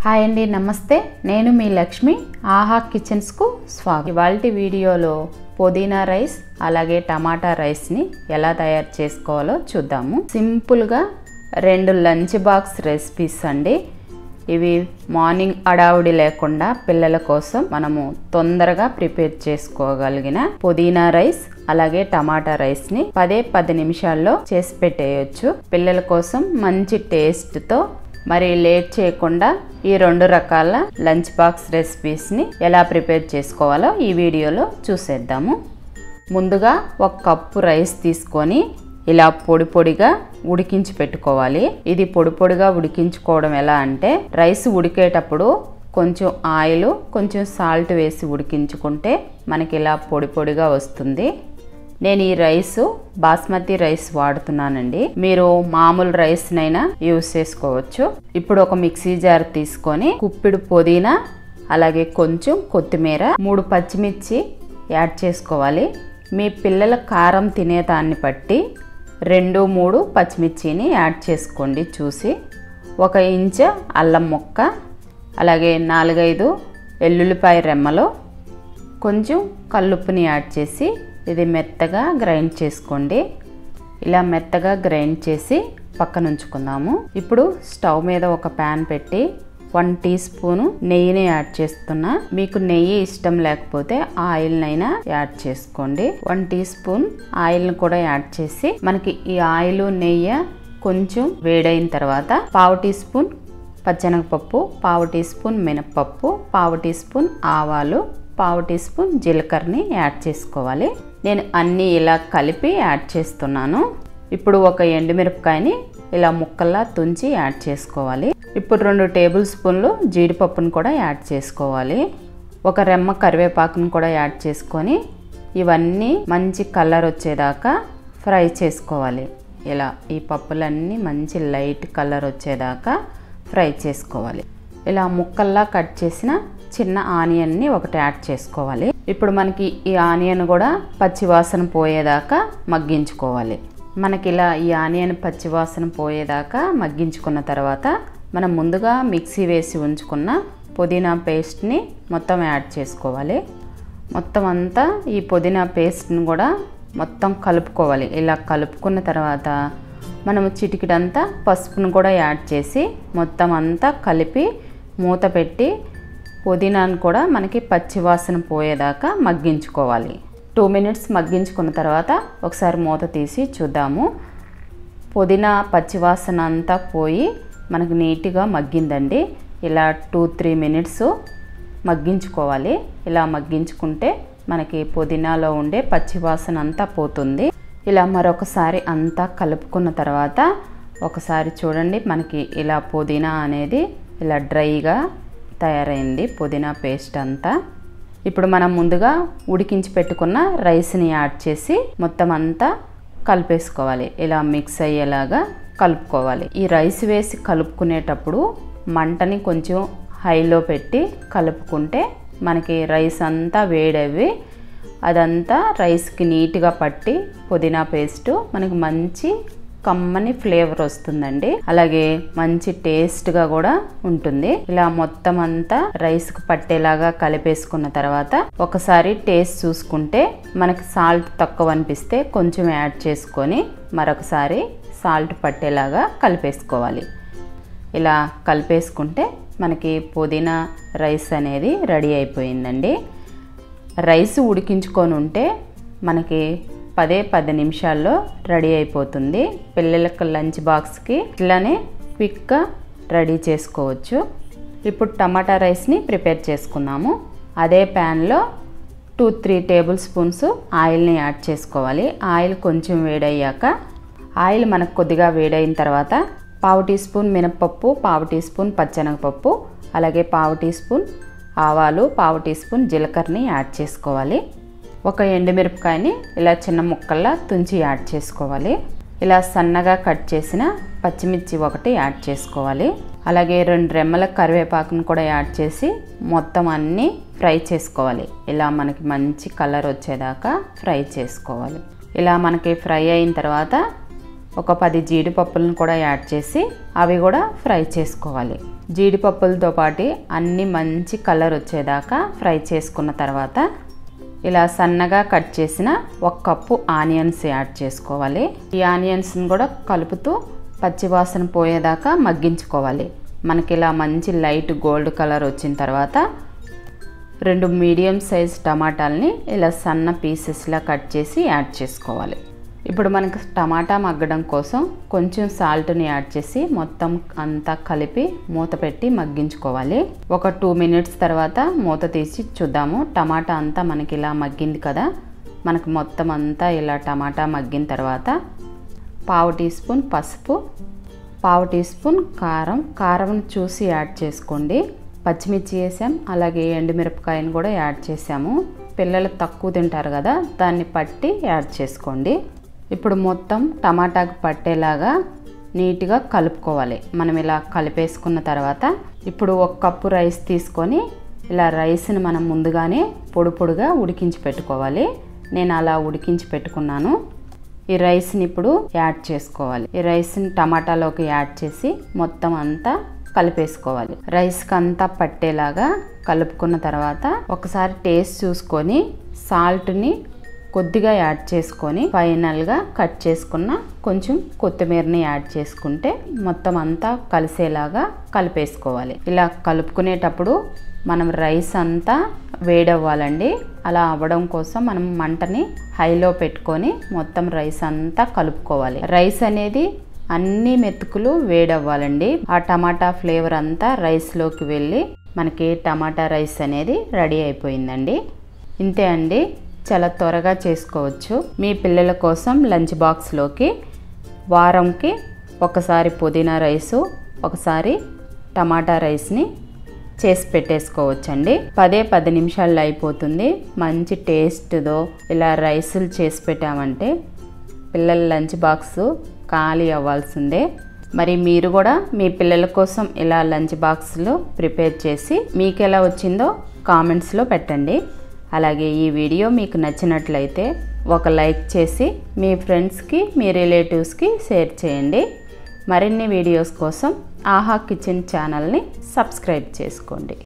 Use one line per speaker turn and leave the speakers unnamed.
hi అండి నమస్తే నేను మీ లక్ష్మి ఆహా కిచెన్స్కు స్వాగతం ఇవాళ వీడియోలో పుదీనా రైస్ అలాగే టమాటా రైస్ని ఎలా తయారు చేసుకోవాలో చూద్దాము సింపుల్గా రెండు లంచ్ బాక్స్ రెసిపీస్ అండి ఇవి మార్నింగ్ అడావుడి లేకుండా పిల్లల కోసం మనము తొందరగా ప్రిపేర్ చేసుకోగలిగిన పుదీనా రైస్ అలాగే టమాటా రైస్ని పదే పది నిమిషాల్లో చేసి పెట్టేయచ్చు పిల్లల కోసం మంచి టేస్ట్తో మరి లేట్ చేయకుండా ఈ రెండు రకాల లంచ్ బాక్స్ రెసిపీస్ని ఎలా ప్రిపేర్ చేసుకోవాలో ఈ వీడియోలో చూసేద్దాము ముందుగా ఒక కప్పు రైస్ తీసుకొని ఇలా పొడి పొడిగా ఉడికించి పెట్టుకోవాలి ఇది పొడి పొడిగా ఉడికించుకోవడం ఎలా అంటే రైస్ ఉడికేటప్పుడు కొంచెం ఆయిల్ కొంచెం సాల్ట్ వేసి ఉడికించుకుంటే మనకి ఇలా పొడి పొడిగా వస్తుంది నేను ఈ రైస్ బాస్మతి రైస్ వాడుతున్నానండి మీరు మామూలు రైస్నైనా యూస్ చేసుకోవచ్చు ఇప్పుడు ఒక మిక్సీ జార్ తీసుకొని కుప్పిడు పుదీనా అలాగే కొంచెం కొత్తిమీర మూడు పచ్చిమిర్చి యాడ్ చేసుకోవాలి మీ పిల్లల కారం తినే దాన్ని బట్టి రెండు మూడు పచ్చిమిర్చిని యాడ్ చేసుకోండి చూసి ఒక ఇంచ అల్లం ముక్క అలాగే నాలుగైదు ఎల్లుల్లిపాయ రెమ్మలు కొంచెం కల్లుప్పుని యాడ్ చేసి ఇది మెత్తగా గ్రైండ్ చేసుకోండి ఇలా మెత్తగా గ్రైండ్ చేసి పక్కన ఉంచుకుందాము ఇప్పుడు స్టవ్ మీద ఒక ప్యాన్ పెట్టి వన్ టీ స్పూను నెయ్యిని యాడ్ చేస్తున్నా మీకు నెయ్యి ఇష్టం లేకపోతే ఆయిల్నైనా యాడ్ చేసుకోండి వన్ టీ స్పూన్ ఆయిల్ని కూడా యాడ్ చేసి మనకి ఈ ఆయిల్ నెయ్యి కొంచెం వేడైన తర్వాత పావు టీ స్పూన్ పచ్చెనగపప్పు పావు టీ స్పూన్ మినప్పప్పు పావు టీ స్పూన్ ఆవాలు పావు టీ స్పూన్ జీలకర్రని యాడ్ చేసుకోవాలి నేను అన్నీ ఇలా కలిపి యాడ్ చేస్తున్నాను ఇప్పుడు ఒక ఎండుమిరపకాయని ఇలా ముక్కల్లా తుంచి యాడ్ చేసుకోవాలి ఇప్పుడు రెండు టేబుల్ స్పూన్లు జీడిపప్పును కూడా యాడ్ చేసుకోవాలి ఒక రెమ్మ కరివేపాకును కూడా యాడ్ చేసుకొని ఇవన్నీ మంచి కలర్ వచ్చేదాకా ఫ్రై చేసుకోవాలి ఇలా ఈ పప్పులన్నీ మంచి లైట్ కలర్ వచ్చేదాకా ఫ్రై చేసుకోవాలి ఇలా ముక్కల్లా కట్ చేసిన చిన్న ఆనియన్ని ఒకటి యాడ్ చేసుకోవాలి ఇప్పుడు మనకి ఈ ఆనియన్ కూడా పచ్చివాసన పోయేదాకా మగ్గించుకోవాలి మనకి ఇలా ఈ ఆనియన్ పచ్చివాసన పోయేదాకా మగ్గించుకున్న తర్వాత మనం ముందుగా మిక్సీ వేసి ఉంచుకున్న పుదీనా పేస్ట్ని మొత్తం యాడ్ చేసుకోవాలి మొత్తం అంతా ఈ పుదీనా పేస్ట్ని కూడా మొత్తం కలుపుకోవాలి ఇలా కలుపుకున్న తర్వాత మనము చిటికిడంతా పసుపును కూడా యాడ్ చేసి మొత్తం అంతా కలిపి మూత పెట్టి పుదీనాను కూడా మనకి పచ్చివాసన పోయేదాకా మగ్గించుకోవాలి టూ మినిట్స్ మగ్గించుకున్న తర్వాత ఒకసారి మూత తీసి చూద్దాము పుదీనా పచ్చివాసన అంతా పోయి మనకి నీట్గా మగ్గిందండి ఇలా టూ త్రీ మినిట్స్ మగ్గించుకోవాలి ఇలా మగ్గించుకుంటే మనకి పుదీనాలో ఉండే పచ్చివాసన అంతా పోతుంది ఇలా మరొకసారి అంతా కలుపుకున్న తర్వాత ఒకసారి చూడండి మనకి ఇలా పుదీనా అనేది ఇలా డ్రైగా తయారైంది పుదీనా పేస్ట్ అంతా ఇప్పుడు మనం ముందుగా ఉడికించి పెట్టుకున్న రైస్ని యాడ్ చేసి మొత్తం అంతా కలిపేసుకోవాలి ఇలా మిక్స్ అయ్యేలాగా కలుపుకోవాలి ఈ రైస్ వేసి కలుపుకునేటప్పుడు మంటని కొంచెం హైలో పెట్టి కలుపుకుంటే మనకి రైస్ అంతా వేడవి అదంతా రైస్కి నీట్గా పట్టి పుదీనా పేస్ట్ మనకి మంచి కమ్మని ఫ్లేవర్ వస్తుందండి అలాగే మంచి టేస్ట్గా కూడా ఉంటుంది ఇలా మొత్తం అంతా రైస్కి పట్టేలాగా కలిపేసుకున్న తర్వాత ఒకసారి టేస్ట్ చూసుకుంటే మనకి సాల్ట్ తక్కువ అనిపిస్తే కొంచెం యాడ్ చేసుకొని మరొకసారి సాల్ట్ పట్టేలాగా కలిపేసుకోవాలి ఇలా కలిపేసుకుంటే మనకి పుదీనా రైస్ అనేది రెడీ అయిపోయిందండి రైస్ ఉడికించుకొని ఉంటే మనకి పదే పది నిమిషాల్లో రెడీ అయిపోతుంది పిల్లలకు లంచ్ బాక్స్కి ఇట్లానే క్విక్గా రెడీ చేసుకోవచ్చు ఇప్పుడు టమాటా రైస్ని ప్రిపేర్ చేసుకుందాము అదే ప్యాన్లో టూ త్రీ టేబుల్ స్పూన్స్ ఆయిల్ని యాడ్ చేసుకోవాలి ఆయిల్ కొంచెం వేడయ్యాక ఆయిల్ మనకు కొద్దిగా వేడైన తర్వాత పావు టీ స్పూన్ మినప్పప్పు పావు టీ స్పూన్ పచ్చెనగపప్పు అలాగే పావు టీ స్పూన్ ఆవాలు పావు టీ స్పూన్ జీలకర్రని యాడ్ చేసుకోవాలి ఒక ఎండుమిరపకాయని ఇలా చిన్న ముక్కల్లా తుంచి యాడ్ చేసుకోవాలి ఇలా సన్నగా కట్ చేసిన పచ్చిమిర్చి ఒకటి యాడ్ చేసుకోవాలి అలాగే రెండు రెమ్మల కరివేపాకును కూడా యాడ్ చేసి మొత్తం అన్నీ ఫ్రై చేసుకోవాలి ఇలా మనకి మంచి కలర్ వచ్చేదాకా ఫ్రై చేసుకోవాలి ఇలా మనకి ఫ్రై అయిన తర్వాత ఒక పది జీడిపప్పులను కూడా యాడ్ చేసి అవి కూడా ఫ్రై చేసుకోవాలి జీడిపప్పులతో పాటు అన్నీ మంచి కలర్ వచ్చేదాకా ఫ్రై చేసుకున్న తర్వాత ఇలా సన్నగా కట్ చేసిన ఒక కప్పు ఆనియన్స్ యాడ్ చేసుకోవాలి ఈ ఆనియన్స్ని కూడా కలుపుతూ పచ్చివాసన పోయేదాకా మగ్గించుకోవాలి మనకి ఇలా మంచి లైట్ గోల్డ్ కలర్ వచ్చిన తర్వాత రెండు మీడియం సైజ్ టమాటాలని ఇలా సన్న పీసెస్లా కట్ చేసి యాడ్ చేసుకోవాలి ఇప్పుడు మనకు టమాటా మగ్గడం కోసం కొంచెం సాల్ట్ని యాడ్ చేసి మొత్తం అంతా కలిపి మూత పెట్టి మగ్గించుకోవాలి ఒక టూ మినిట్స్ తర్వాత మూత తీసి చూద్దాము టమాటా అంతా మనకి ఇలా మగ్గింది కదా మనకు మొత్తం అంతా ఇలా టమాటా మగ్గిన తర్వాత పావు టీ స్పూన్ పసుపు పావు టీ స్పూన్ కారం కారం చూసి యాడ్ చేసుకోండి పచ్చిమిర్చి వేసాం అలాగే ఎండుమిరపకాయని కూడా యాడ్ చేసాము పిల్లలు తక్కువ తింటారు కదా దాన్ని పట్టి యాడ్ చేసుకోండి ఇప్పుడు మొత్తం టమాటాకు పట్టేలాగా నీట్గా కలుపుకోవాలి మనం ఇలా కలిపేసుకున్న తర్వాత ఇప్పుడు ఒక కప్పు రైస్ తీసుకొని ఇలా రైస్ని మనం ముందుగానే పొడి పొడిగా ఉడికించి పెట్టుకోవాలి నేను అలా ఉడికించి పెట్టుకున్నాను ఈ రైస్ని ఇప్పుడు యాడ్ చేసుకోవాలి ఈ రైస్ని టమాటాలోకి యాడ్ చేసి మొత్తం అంతా కలిపేసుకోవాలి రైస్కి అంతా పట్టేలాగా కలుపుకున్న తర్వాత ఒకసారి టేస్ట్ చూసుకొని సాల్ట్ని కొద్దిగా యాడ్ చేసుకొని ఫైనల్గా కట్ చేసుకున్న కొంచెం కొత్తిమీరని యాడ్ చేసుకుంటే మొత్తం అంతా కలిసేలాగా కలిపేసుకోవాలి ఇలా కలుపుకునేటప్పుడు మనం రైస్ అంతా వేడవ్వాలండి అలా అవ్వడం కోసం మనం మంటని హైలో పెట్టుకొని మొత్తం రైస్ అంతా కలుపుకోవాలి రైస్ అనేది అన్ని మెతుకులు వేడవ్వాలండి ఆ టమాటా ఫ్లేవర్ అంతా రైస్లోకి వెళ్ళి మనకి టమాటా రైస్ అనేది రెడీ అయిపోయిందండి ఇంతే అండి చాలా త్వరగా చేసుకోవచ్చు మీ పిల్లల కోసం లంచ్ బాక్స్లోకి వారంకి ఒకసారి పుదీనా రైసు ఒకసారి టమాటా రైస్ని చేసి పెట్టేసుకోవచ్చండి పదే పది నిమిషాల్లో అయిపోతుంది మంచి టేస్ట్తో ఇలా రైసులు చేసి పెట్టామంటే పిల్లల లంచ్ బాక్స్ ఖాళీ అవ్వాల్సిందే మరి మీరు కూడా మీ పిల్లల కోసం ఇలా లంచ్ బాక్స్లో ప్రిపేర్ చేసి మీకు ఎలా వచ్చిందో కామెంట్స్లో పెట్టండి అలాగే ఈ వీడియో మీకు నచ్చినట్లయితే ఒక లైక్ చేసి మీ ఫ్రెండ్స్కి మీ రిలేటివ్స్కి షేర్ చేయండి మరిన్ని వీడియోస్ కోసం ఆహా కిచెన్ ఛానల్ని సబ్స్క్రైబ్ చేసుకోండి